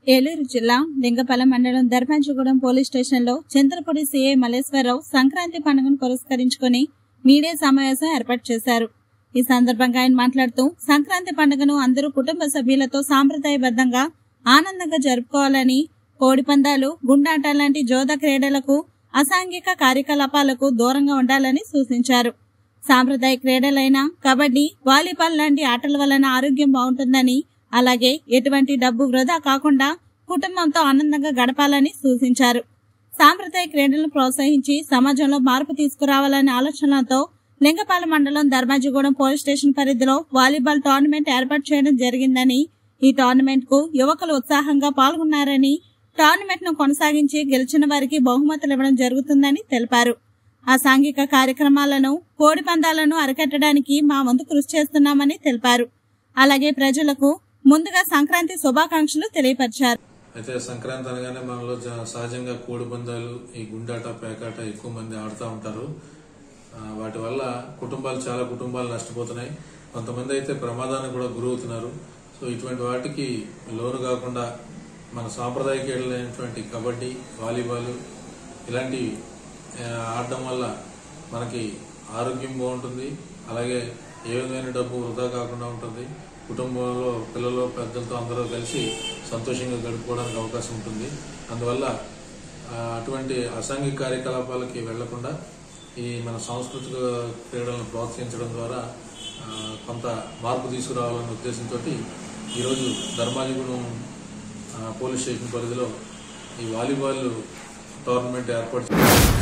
ఏలూరు జిల్లా లింగపల్లి మండలం దర్భంచగూడెం పోలీస్ స్టేషన్లో చంద్రపూడి సీఐ మల్లేశ్వరరావు సంక్రాంతి పండుగను పురస్కరించుకుని మీడియా సమావేశం ఏర్పాటు చేశారు ఈ సందర్భంగా ఆయన మాట్లాడుతూ సంక్రాంతి పండుగను అందరూ కుటుంబ సభ్యులతో సాంప్రదాయబద్ధంగా ఆనందంగా జరుపుకోవాలని కోడి పందాలు గుండాట లాంటి జోద క్రీడలకు అసాంఘిక కార్యకలాపాలకు దూరంగా ఉండాలని సూచించారు సాంప్రదాయ క్రీడలైన కబడ్డీ వాలీబాల్ లాంటి ఆటల వలన ఆరోగ్యం బాగుంటుందని అలాగే ఎటువంటి డబ్బు వృధా కాకుండా కుటుంబంతో ఆనందంగా గడపాలని సూచించారు సాంప్రదాయ క్రీడలను ప్రోత్సహించి సమాజంలో మార్పు తీసుకురావాలనే ఆలోచనలతో లింగపాల మండలం ధర్మాజిగూడెం పోలీస్ స్టేషన్ పరిధిలో వాలీబాల్ టోర్నమెంట్ ఏర్పాటు చేయడం జరిగిందని ఈ టోర్నమెంట్ కు యువకులు ఉత్సాహంగా పాల్గొన్నారని టోర్నమెంట్ ను కొనసాగించి గెలిచిన వారికి బహుమతులు ఇవ్వడం జరుగుతుందని తెలిపారు అసాంఘిక కార్యక్రమాలను కోడి పందాలను అరికట్టడానికి మా వంతు కృషి చేస్తున్నామని తెలిపారు అలాగే ప్రజలకు ముందుగా సంక్రాంతి శుభాకాంక్షలు తెలియపరిచారు అయితే సంక్రాంతి అనగానే మనలో జ- సహజంగా కోడి పందాలు ఈ గుండాట పేకాట ఎక్కువ మంది ఆడుతూ ఉంటారు ఆ, వాటి వల్ల కుటుంబాలు చాలా కుటుంబాలు నష్టపోతున్నాయి కొంతమంది అయితే ప్రమాదానికి కూడా గురవుతున్నారు సో ఇటువంటి వాటికి లోను కాకుండా మన సాంప్రదాయ క్రీడలైనటువంటి కబడ్డీ వాలీబాల్ ఇలాంటివి ఆ, ఆడడం వల్ల మనకి ఆరోగ్యం బాగుంటుంది అలాగే ఏ విధమైన డబ్బు వృధా కాకుండా ఉంటుంది కుటుంబంలో పిల్లలు పెద్దలతో అందరూ కలిసి సంతోషంగా గడుపుకోవడానికి అవకాశం ఉంటుంది అందువల్ల ఆ, అటువంటి అసాంఘిక కార్యకలాపాలకి వెళ్లకుండా ఈ మన సాంస్కృతిక క్రీడలను ప్రోత్సహించడం ద్వారా ఆ, కొంత మార్పు తీసుకురావాలనే ఉద్దేశంతో ఈరోజు ధర్మాజిగూడెం ఆ, పోలీస్ స్టేషన్ పరిధిలో ఈ వాలీబాల్ టోర్నమెంట్ ఏర్పాటు చేశారు